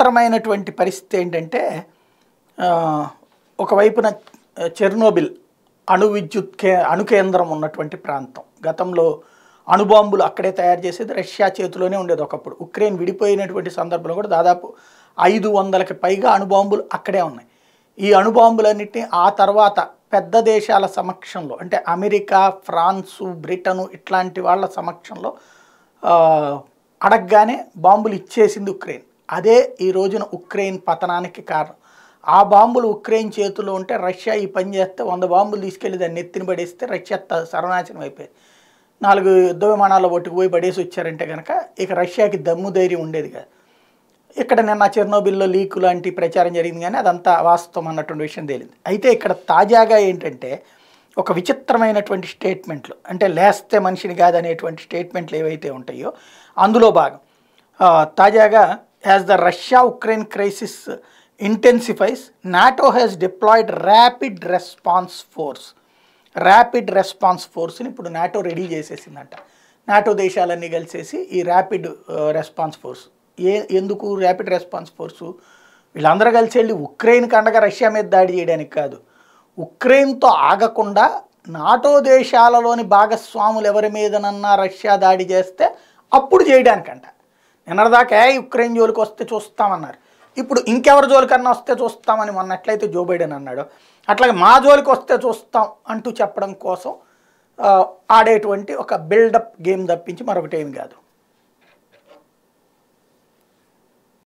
విచిత్రమైనటువంటి పరిస్థితి ఏంటంటే ఆ, ఒకవైపున చెర్నోబిల్ అణు విద్యుత్ కే అణు కేంద్రం ఉన్నటువంటి ప్రాంతం గతంలో అణుబాంబులు అక్కడే తయారు చేసేది రష్యా చేతిలోనే ఉండేది ఒకప్పుడు ఉక్రెయిన్ విడిపోయినటువంటి సందర్భంలో కూడా దాదాపు ఐదు వందలకి పైగా అణుబాంబులు అక్కడే ఉన్నాయి ఈ అణుబాంబులన్నింటినీ ఆ తర్వాత పెద్ద దేశాల సమక్షంలో అంటే అమెరికా ఫ్రాన్సు బ్రిటను ఇట్లాంటి వాళ్ళ సమక్షంలో ఆ, అడగగానే బాంబులు ఇచ్చేసింది ఉక్రెయిన్ అదే ఈ రోజున ఉక్రెయిన్ పతనానికి కారణం ఆ బాంబులు ఉక్రెయిన్ చేతిలో ఉంటే రష్యా ఈ పని చేస్తే వంద బాంబులు తీసుకెళ్లి దాన్ని ఎత్తిన పడేస్తే రష్యా త- సర్వనాశనం అయిపోయింది నాలుగు యుద్ధ విమానాల్లో పట్టుకుపోయి పడేసి వచ్చారంటే కనుక ఇక రష్యాకి దమ్ము ధైర్యం ఉండేది కాదు ఇక్కడ నిన్న చెర్నోబిల్లో లీకు లాంటి ప్రచారం జరిగింది కానీ అదంతా వాస్తవం అన్నటువంటి విషయం తేలింది అయితే ఇక్కడ తాజాగా ఏంటంటే ఒక విచిత్రమైనటువంటి స్టేట్మెంట్లు అంటే లేస్తే మనిషిని కాదనేటువంటి స్టేట్మెంట్లు ఏవైతే ఉంటాయో అందులో భాగం ఆ, తాజాగా as the Russia Ukraine crisis intensifies NATO has deployed rapid response force rapid response ఫోర్స్ని ఇప్పుడు నాటో రెడీ చేసేసిందంట నాటో దేశాలన్నీ కలిసేసి ఈ ర్యాపిడ్ రెస్పాన్స్ ఫోర్స్ ఏ ఎందుకు ర్యాపిడ్ రెస్పాన్స్ ఫోర్సు వీళ్ళందరూ కలిసి వెళ్ళి ఉక్రెయిన్కి అండగా రష్యా మీద దాడి చేయడానికి కాదు ఉక్రెయిన్తో ఆగకుండా నాటో దేశాలలోని భాగస్వాములు ఎవరి మీదనన్నా రష్యా దాడి చేస్తే అప్పుడు చేయడానికంట నిన్నటిదాకా "ఏ, ఉక్రెయిన్ జోలికి వస్తే చూస్తామన్నారు ఇప్పుడు ఇంకెవరి జోలికన్నా వస్తే చూస్తామని మొన్నట్లయితే జో బైడెన్ అన్నాడు అట్లాగే మా జోలికి వస్తే చూస్తాం అంటూ చెప్పడం కోసం ఆ, ఆడేటువంటి ఒక బిల్డప్ గేమ్ తప్పించి మరొకటి ఏమి కాదు